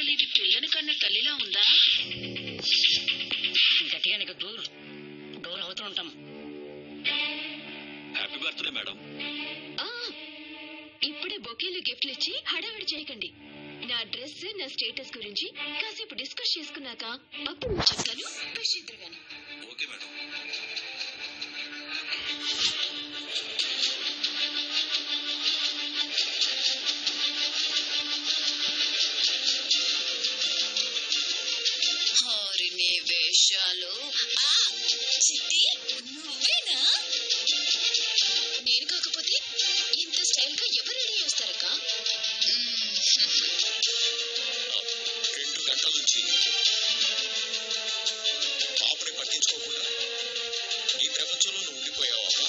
నీకు పిల్లని కన్న తల్లిలా ఉందా గట్టిగా నీకు డోర్ డోర్ అవుతూ ఉంటాం హ్యాపీ బర్త్డే మేడం ఆ, ఇప్పుడే బొకేలు గిఫ్ట్లు ఇచ్చి హడావిడి చేయకండి నా డ్రెస్ నా స్టేటస్ గురించి కాసేపు డిస్కస్ చేసుకున్నాక అప్పుడు మీకు చెప్తాను ఖుషిద్దరు గాని ఓకే మేడం హారిని వేషాలు ఆ, చిట్టి నువ్వేనా నేను కాకపోతే ఇంత స్టైల్ గా ఎవరు రెడీ చేస్తారక్క రెండు గంటల నుంచి పాపని పట్టించుకోకుండా ఈ ప్రపంచంలో నువ్వు ఉండిపోయావు అమ్మా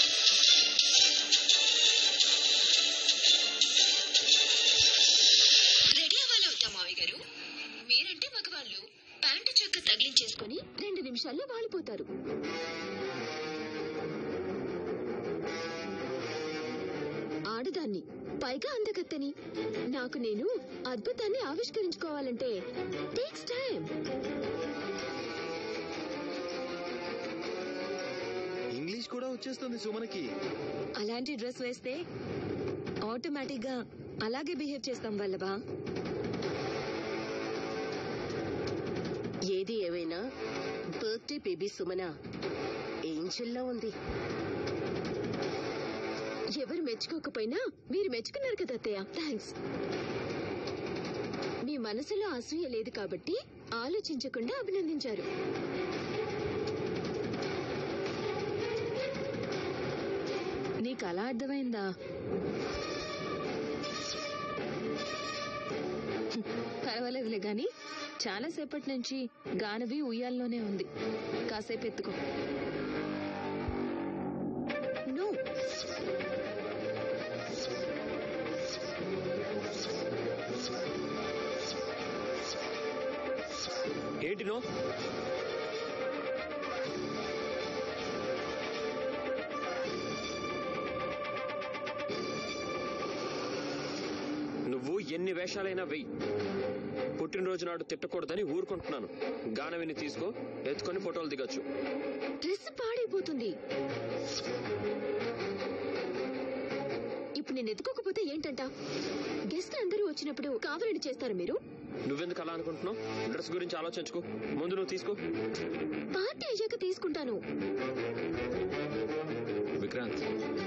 రెడీ అవ్వాలి అవుతా మావి గారు మీరంటే మగవాళ్ళు ప్యాంటు చొక్క తగిలించేసుకుని రెండు నిమిషాల్లో వాలిపోతారు ఆడదాన్ని పైగా అందగత్తని నాకు నేను అద్భుతాన్ని ఆవిష్కరించుకోవాలంటే టేక్స్ టైం ఇంగ్లీష్ కూడా వచ్చేస్తుంది సుమనకి అలాంటి డ్రెస్ వేస్తే ఆటోమేటిక్ గా అలాగే బిహేవ్ చేస్తాం వల్లభా ఏది ఏవైనా బర్త్డే బేబీ సుమన ఏంజల్లా ఉంది ఎవరు మెచ్చుకోకపోయినా మీరు మెచ్చుకున్నారు కదా అత్తయ్య థ్యాంక్స్ మీ మనసులో అసూయ లేదు కాబట్టి ఆలోచించకుండా అభినందించారు నీకు అలా అర్థమైందా హ్మ్, పర్వాలేదులే గాని చాలా సేపటి నుంచి గానవి ఉయ్యాల్లోనే ఉంది కాసేపు ఎత్తుకో నో ఏంటి నో నువ్వు ఎన్ని వేషాలైనా వెయ్యి పుట్టినరోజు నాడు తిట్టకూడదని ఊరుకుంటున్నాను గానవిని తీసుకో ఎత్తుకొని ఫోటోలు దిగొచ్చు డ్రెస్ పాడైపోతుంది ఇప్పుడు నేను ఎత్తుకోకపోతే ఏంటంట గెస్ట్ అందరూ వచ్చినప్పుడు కావాలని చేస్తారు మీరు నువ్వెందుకు అలా అనుకుంటున్నావు డ్రెస్ గురించి ఆలోచించుకో ముందు నువ్వు తీసుకో పార్టీ అయ్యాక తీసుకుంటాను విక్రాంత్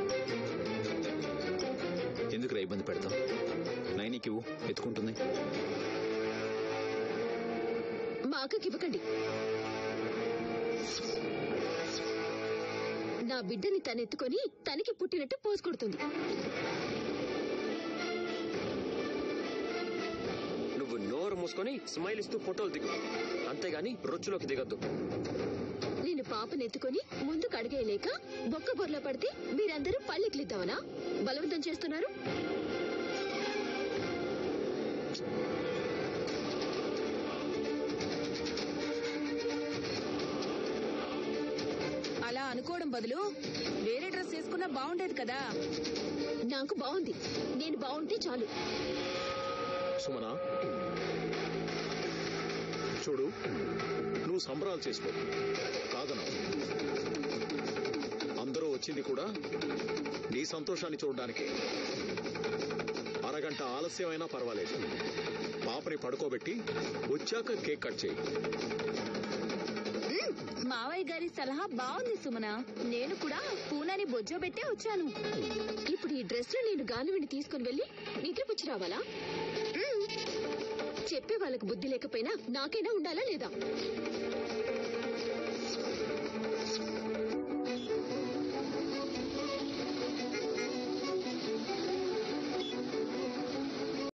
ఎందుకు ఇబ్బంది పెడతాం నైనికి ఇవ్వు ఎత్తుకుంటుంది మా అక్కకి ఇవ్వకండి నా బిడ్డని తనెత్తుకొని తనకి పుట్టినట్టు పోసు కొడుతుంది నువ్వు నోరు మూసుకొని స్మైల్ ఇస్తూ ఫోటోలు దిగు అంతేగాని రొచ్చులోకి దిగద్దు నేను పాపను ఎత్తుకొని ముందుకు అడిగేయలేక బొక్క బొర్ల పడితే మీరందరూ పల్లెకిలిద్దామనా బలవంతం చేస్తున్నారు అలా అనుకోవడం బదులు వేరే డ్రెస్ వేసుకున్నా బాగుండేది కదా నాకు బాగుంది నేను బాగుంటే చాలు సుమన చూడు నువ్వు సంబరాలు చేసుకో కాదను అందరూ వచ్చింది కూడా నీ సంతోషాన్ని చూడడానికి అరగంట ఆలస్యమైనా పర్వాలేదు పాపని పడుకోబెట్టి వచ్చాక కేక్ కట్ చేయి మావయ్య గారి సలహా బాగుంది సుమన నేను కూడా పూనాని బొజ్జోబెట్టే వచ్చాను ఇప్పుడు ఈ డ్రెస్ లో నేను గాలివిని తీసుకుని వెళ్ళి నిద్రపుచ్చి రావాలా మ్మ్. చెప్పే వాళ్ళకు బుద్ధి లేకపోయినా నాకైనా ఉండాలా లేదా